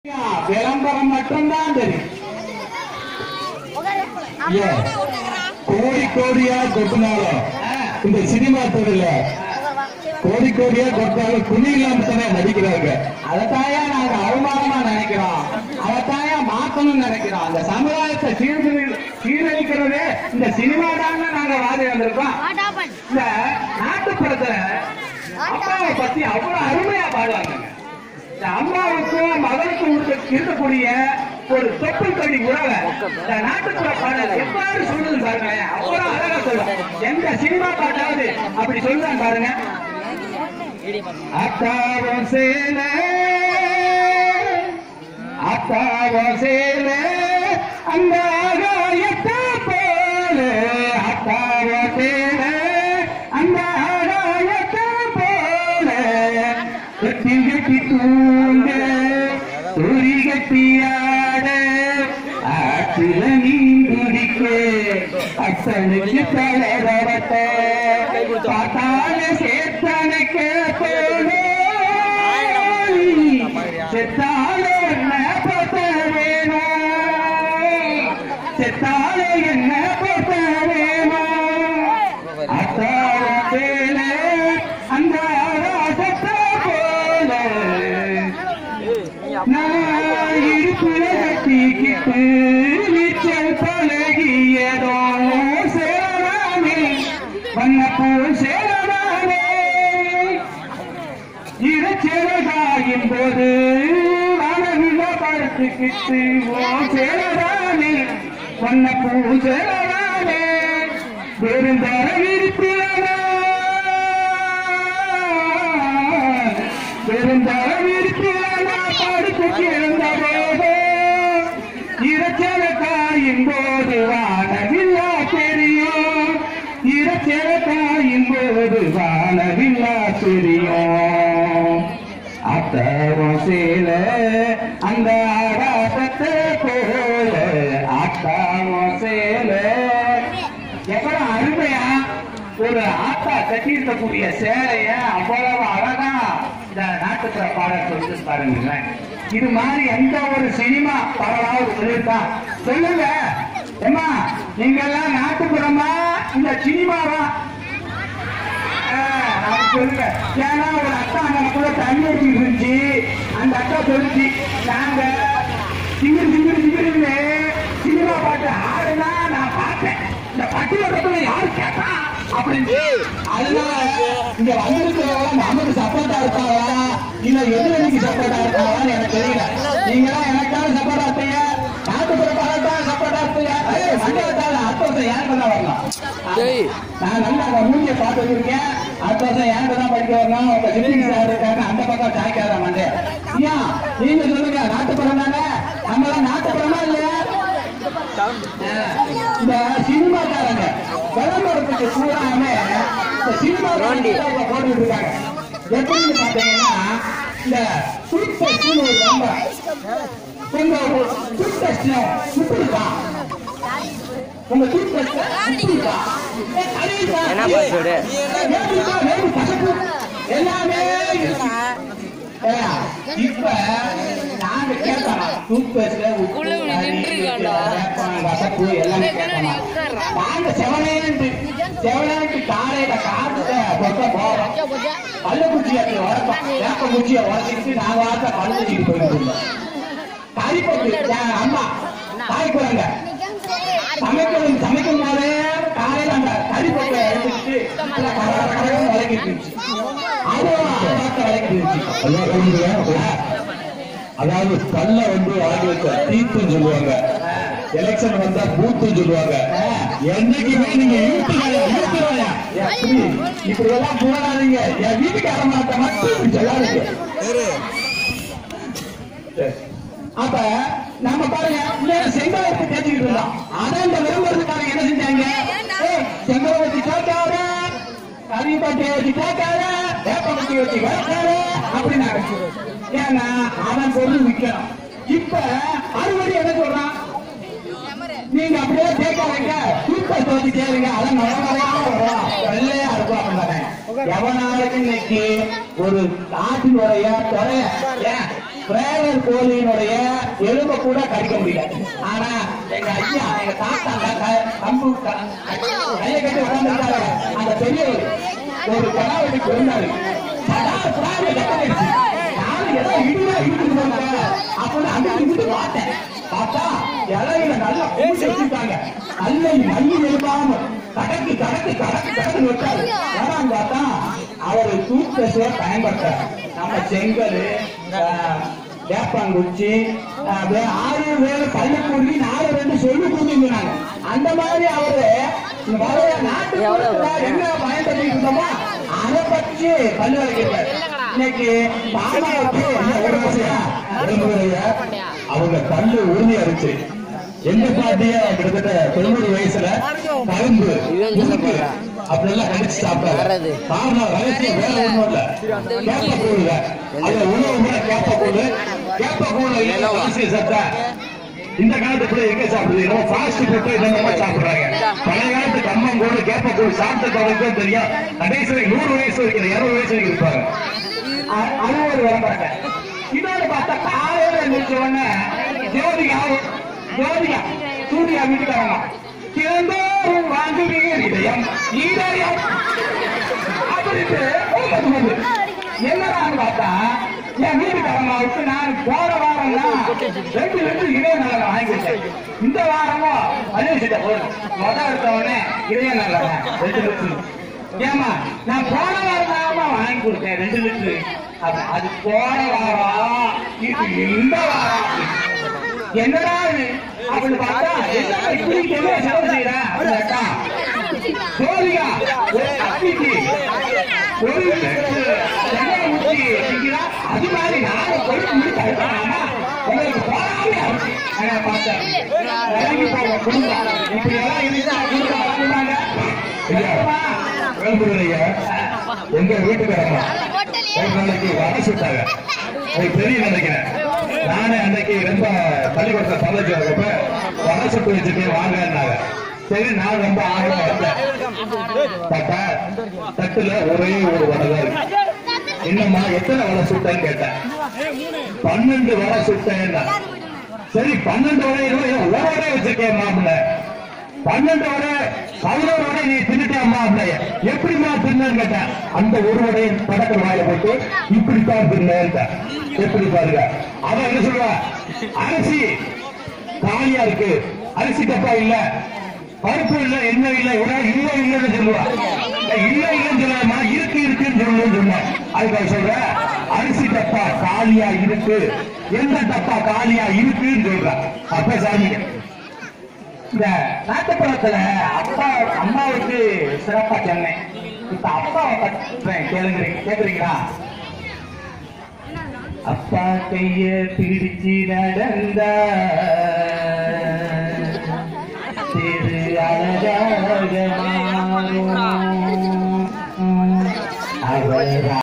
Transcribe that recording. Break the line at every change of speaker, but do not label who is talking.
விளம்பரம் மட்டும்தான் தெரியும் ஏன்? கோடி கோடியா கொட்டினாலும் இந்த சினிமா துறையில கோடி கோடியா கொட்டாலும் துணி இல்லாம தானே நடிக்கிறாங்க
அதத்தாயா நாங்க அவமானமா நினைக்கிறோம் அதத்தாயா மாத்தணும்னு நினைக்கிறோம் அந்த சமுதாயத்தை சீர்திரு சீரழிக்கிறதே இந்த சினிமா தாங்க நாங்க வாதி வந்திருக்கோம் இந்த நாட்டுப்புறத்துல அம்மாவை பத்தி அவ்வளவு அருமையா பாடுவாங்க இந்த அம்மாவுக்கும் மகனுக்கும் இருக்க- இருக்கக்கூடிய ஒரு தொப்புள் கொடி உறவை இந்த நாட்டுப்புற பாடல் எவ்வாறு சொல்லுது பாருங்களேன் அவ்வளவு அழகா சொல்லும் எந்த சினிமா பாட்டாவது அப்படி சொல்லுதான் பாருங்க அத்தாவும் சேல அத்தாவும் சேல அந்த ஆகாயத்தை போல அத்தாவும் சேல அந்த ஆகாயத்தை போல கட்டி கட்டி தூங்க துரி கட்டி ஆட ஆற்றுல நீர் குடிக்க அத்தனுக்கு தலைவரத்த பார்த்தால சேர்த்தனுக்க செத்தால என்ன பார்த்த வேணும் செத்தால என்ன பார்த்த வேணும் அத்தால பேல அந்த ஆராசத்தை போல நான் இடுப்புல கட்டிக்கிட்டு நீச்சல் பழகியதோ சேராமே வண்ணப்பூ சேராமே இறச்சேரகாயும் போது வானவில படுத்துக்கிட்டு ஓ சேரதானே வண்ணப்பூ சேரதானே பெருந்தர விருப்பிலனா பெருந்தர விருப்பிலனா படுத்து கிடந்த போது இறச்சல காயும் போது வானவில்லா தெரியும் இறச்சல காயும் போது வானவில்லா தெரியும் அத்தவம் சேல அந்த ஆடாட்டத்தை போல அத்தாவம் சேல எவ்வளவு அருமையா ஒரு ஆத்தா கட்டியிருக்கக்கூடிய சேலைய அவ்வளவு அழகா இந்த நாட்டுப்புற பாடல் சொல்லி பாருங்களேன் இது மாதிரி எந்த ஒரு சினிமா பாடலாவது சொல்லியிருக்கா சொல்லுங்க ஏமா நீங்க எல்லாம் நாட்டுப்புறமா இந்த சினிமாவா ஆஹ், அது சொல்லுங்க ஏன்னா ஒரு அக்கா நமக்குள்ள தண்ணி ஊத்தி இருந்துச்சு அந்த அக்கா சொல்லுச்சு நாங்க சிங்கிரி சிங்கிரி சிங்கிரின்னு சினிமா பாட்டு ஆடுனா நான் பார்த்தேன் இந்த பட்டியலத்துல யாரு கேட்டா அப்படின்னு அதனால இங்க வந்திருக்கிறவங்க நமக்கு சப்போர்ட்டா இருக்காங்களா இல்ல எதிரணிக்கு சப்போர்ட்டா இருக்காங்களான்னு எனக்கு தெரியல நீங்க எல்லாம் எனக்கான சப்போர்ட்டா இருப்பீங்க நாட்டுப்புற பாடத்தா சப்போர்ட்டா இருப்பீங்க மண்டலத்தால அடுத்த வருஷம் யாருக்கு தான் வரலாம் நான் நல்லா அந்த மூஞ்சியை பார்த்து வச்சிருக்கேன் அடுத்த வருஷம் எனக்கு தான் படிக்க வரணும் உங்க சிலிங் சார் இருக்காங்க அந்த பக்கம் சாய்க்காத மண்டே ஏன் நீங்க சொல்லுங்க நாட்டுப்புறம் தானே நம்ம எல்லாம் நாட்டுப்புறமா இல்லையா இந்த சினிமாக்காரங்க விளம்பரத்துக்கு பூராமே இந்த சினிமா போட்டுட்டு இருக்காங்க எப்படின்னு பாத்தீங்கன்னா இந்த குயிக் டெஸ்ட்னு ஒரு விளம்பரம் உங்க குயிக் டெஸ்ட் இப்படிக்கா உங்க குயிக் டெஸ்ட் இப்படிக்கா
என்ன password?
எல்லாமே இருக்கு ஏய்யா, இப்ப நாங்க கேட்கலாம் டூத்பேஸ்ட்ல உப்பு
உள்ள இப்படி
கறி,
நின்றுருக்காண்டா.
வேப்பம், கசப்பு எல்லாமே கேட்கலாம் நாங்க செவனேன்ட்டு செவனேன்ட்டு காலையில காத்துல கொட்ட போறோம் கள்ளக்குச்சியை உடப்போம் வேப்ப குச்சியை உடச்சிட்டு நாங்க வாட்ட கள்ளக்குச்சிக்கு போயிட்டு இருந்தோம் கறிப்பட்டு என் அம்மா தாய் குழந்தை சமைக்கணும் சமைக்கும் போதே காலையில அந்த கறிப்பட்டை எடுத்துக்கிட்டு நல்லா கர கர கரன்னு விளக்கிட்டு இருந்துச்சு அதுவும் பார்த்து விளக்கிட்டு இருந்துச்சு
அதான் சொல்லுங்க. அதாவது கல்ல வந்து ஆங்கிலத்துல தீத்துன்னு சொல்லுவாங்க எலெக்ஷன் வந்தா பூத்துன்னு சொல்லுவாங்க என்னைக்குமே நீங்க இழுத்துறாயா இழுத்துறாயா
எப்படி இப்படி எல்லாம் போடாதீங்க என் வீட்டுக்கார மாட்ட மட்டும் இப்படி சொல்லாதீங்க அப்ப நம்ம பாருங்க இன்னும் செங்கோலத்தை பேசிக்கிட்டு இருந்தோம் அதான் இந்த விளம்பரத்துக்காரங்க என்ன செஞ்சாங்க ஏய், செங்கோலத்தை கேட்காத கறிப்பட்டி வச்சு கேட்காத வேப்பப்பட்டி வச்சு கேட்காத அப்படின்னாங்க ஏன்னா அவன் பொருள் விற்கணும் இப்ப அறுவடை என்ன சொல்றான் நீங்க அப்படியே கேட்க வைக்க சூப்பர் தோத்தி கேளுங்க அதான் நலமறையா வரும் வெள்ளையா இருக்கும் அப்படின்னாங்க எவனாலும் இன்னைக்கு ஒரு ஆட்டினுடைய தொடைய ஏன் பிராய்லர் கோழியினுடைய எலும்ப கூட கடிக்க முடியல ஆனா எங்க ஐயா எங்க தாத்தா க- கம்பு க- கையை கட்டி உட்கார்ந்திருந்தாரு அந்த பெரியவர் ஒரு கடாவடி இருந்தாரு சடார் புடார்னு கத்தடிச்சு. நானும் ஏதோ இடியா இடிக்குது போல அப்படின்னு அங்க இங்கிட்டு பார்த்தேன் பார்த்தா இலையில நல்லா பூசி வச்சிருக்காங்க நல்ல மையம் எழுப்பாம கடக்கு கடக்கு கடக்கு கடக்கு வச்சாரு ஏடான்னு பார்த்தா அவரு டூத் பேஸ்ட பயன்படுத்த நம்ம செங்கல் வேப்பாங்குச்சி ஆஹ், வே- ஆறு வேறு பள்ளிக்கூடி நாலு ரெண்டு சொல்லி கூட்டிருந்தாங்க அந்த மாதிரி அவரு இந்த வரைய நாட்டு என்ன பயன்படுத்தி இருந்தோமோ அதை பற்றி பல்லு வளைக்கிறார் இன்னைக்கு பாமாவுக்கு என்ன ஒரு விஷயம்?
விரும்புகிறையா? அவங்க கல்லு உறுதியா இருந்துச்சு எங்க பாட்டிய கிட்டத்தட்ட தொண்ணூறு வயசுல கரும்பு முறுக்கு அப்படியெல்லாம் கடிச்சு சாப்பிட்டாங்க
வர்றது.
காரணம் ரகசியம் வேற ஒண்ணும் இல்ல கேப்ப கூழுங்க அதுல உணவு முறை கேப்ப கூழு கேப்ப கூழு ரகசிய சத்தா இந்த காலத்துல எங்க சாப்பிடுது நம்ம ஃபாஸ்ட் ஃபுட் இந்த மாதிரி சாப்பிடுறாங்க பழைய காலத்து கம்மம் கூழ் கேப்ப கூழ் சாப்பிட்டவங்களுக்கும் தெரியும் கடைசி நூறு வயசு வரைக்கும் இருநூறு வயசு வரைக்கும் இருப்பாங்க
அ- அது ஒரு விளம்பரங்க இன்னொரு பார்த்தா காலையில எழுந்திரிச்ச உடனே ஜோதிகா ஜோதிகா சூர்யா வீட்டுக்காரங்க திறந்தோறும் வாங்குவீர் இதயம் இதயம் அப்படின்ட்டு ஒன்பது மணி. என்னடான்னு பார்த்தா என் வீட்டுக்காரங்க விட்டு நான் போற வாரம் தான் ரெண்டு ரெண்டு இதய நலன் வாங்கி கொடுத்தேன் இந்த வாரமும் அதே சீட்டை போடு முதல் எடுத்த உடனே இதய நலன் ரெண்டு லிட்டரு ஏமா நான் போன வாரம் தான்மா வாங்கி கொடுத்தேன் ரெண்டு லிட்டரு அப்ப அது போன வாரம் இது இந்த வாரம் என்னடா இது அப்படின்னு பார்த்தா என்ன இப்படி என்ன செலவு செய்யற அப்படின்னு கேட்டா ஜோதிகா ஒரு அத்திக்கு ஒரு லிட்டரு எண்ணெய் ஊத்தி விக்கிறா. அது மாதிரி நானும் கொழுப்பு முடிச்சு அழுத்தாமா உங்களுக்கு போராமே இருக்கு. நான் பார்த்தேன் இறங்கி போங்க குடும்பம் இப்படி எல்லாம் இருந்தா குடும்பம் வளர்ந்துட்டாங்க
விரும்புகிறையா எங்க வீட்டுக்காரங்க ஒரு நாளைக்கு வர சுட்டாங்க அது பெரிய நினைக்கிறேன் நானே அன்னைக்கு ரொம்ப பள்ளிக்கூடத்தை பதச்சு வரப்ப வர சுட்டு வச்சுட்டு வாங்கன்னாங்க சரி நான் ரொம்ப ஆர்வம் வந்தேன் பார்த்தா தட்டுல ஒரே ஒரு வடை தான் இருக்கு என்னம்மா எத்தனை வடை சுட்டேன்னு கேட்டேன் பன்னெண்டு வடை சுட்டேன்னா சரி பன்னெண்டு வடை இருபது ஒரு வடை வச்சிருக்கேன் மாப்பிள்ள பன்னெண்டு வடை பதினோரு வடை நீ தின்னுட்டியாம்மா அப்படியே எப்படிம்மா தின்னு கேட்டேன் அந்த ஒரு வடையை படக்க வாயில போட்டு இப்படித்தான் தின்னேன் எப்படி பாருங்க அவன் என்ன சொல்லுவா அரிசி காலியா இருக்கு அரிசி டப்பா இல்ல பருப்பு இல்ல என்ன இல்ல இவரா இல்ல இல்லன்னு சொல்லுவா இல்ல இல்லன்னு சொல்லாமா இருக்கு இருக்குன்னு சொல்லணும்னு சொன்னேன் அதுக்காக சொல்ற அரிசி டப்பா காலியா இருக்கு எந்த டப்பா காலியா இருக்குன்னு சொல்ற அப்ப சாமி
இந்த நாட்டுப்புறத்துல அப்பா அம்மாவுக்கு சிறப்பா சொன்னேன் இப்ப அப்பாவை பற்றேன் கேளுங்க கேக்குறீங்களா அப்பா கைய பிடிச்சு நடந்தா திரு அழகாக மாறும். அவர்